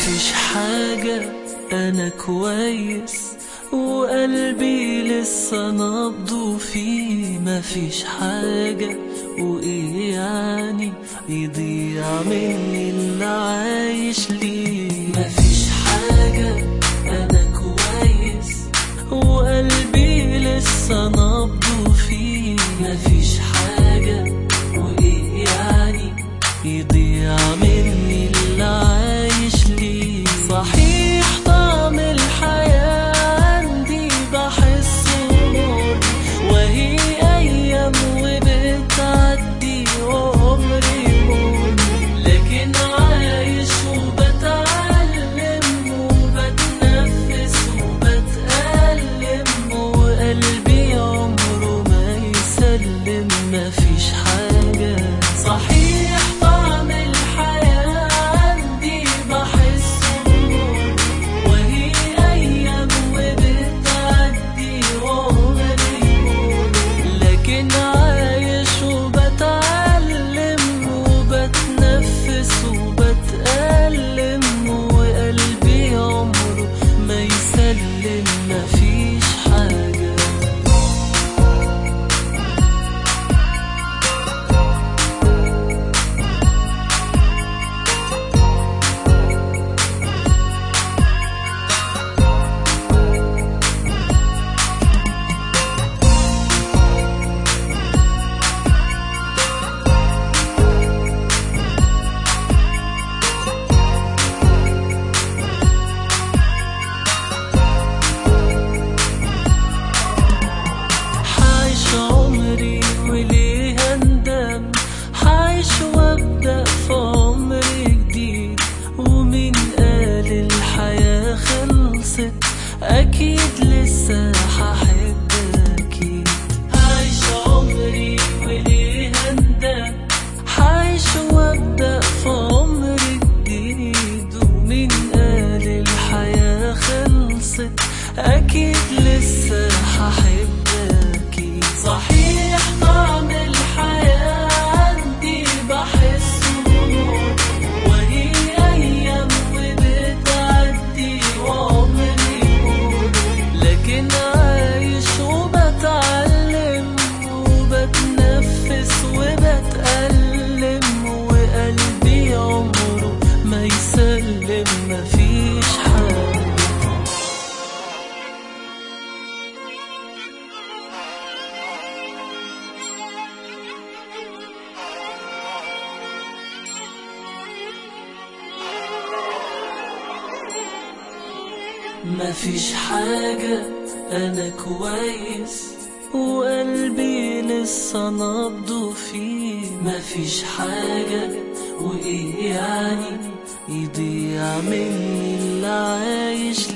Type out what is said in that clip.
مفيش حاجة أنا كويس وقلبي لسه نبضه فيه مفيش حاجة وإيه يعني يضيع مني اللي عايش ليه مفيش حاجة أنا كويس وقلبي لسه نبضه فيه مفيش حاجة وإيه يعني يضيع مني اللي عايش ليه صحيح طعم الحياة عندي بحسه مر وهي أيام وبتعدي وعمري مر لكن عايش وبتعلم وبتنفس وبتألم وقلبي عمره ما يسلم مفيش حاجة صحيح طعم الحياة عندي بحسه مر وهي أيام وبتعدي وعمري مر لكن عايش وبتعلم وبتنفس وبتألم وقلبي عمره ما يسلم مفيش حاجة حعيش عمري وليه اندم حعيش وابدا في عمر جديد ومين قال الحياة خلصت اكيد لسه هحب اكيد حعيش عمري وليه اندم حعيش وابدا في عمر جديد ومين قال الحياة خلصت اكيد لسه هحب اكيد صحيح طعم الحياة عندي بحسه مر وهي ايام وبتعدي وعمري مر لكن عايش وبتعلم وبتنفس وبتألم وقلبي عمره ما يسلم مفيش حاجة مفيش حاجة أنا كويس وقلبي لسه نبضه فيه مفيش حاجة وإيه يعني يضيع مني اللي عايش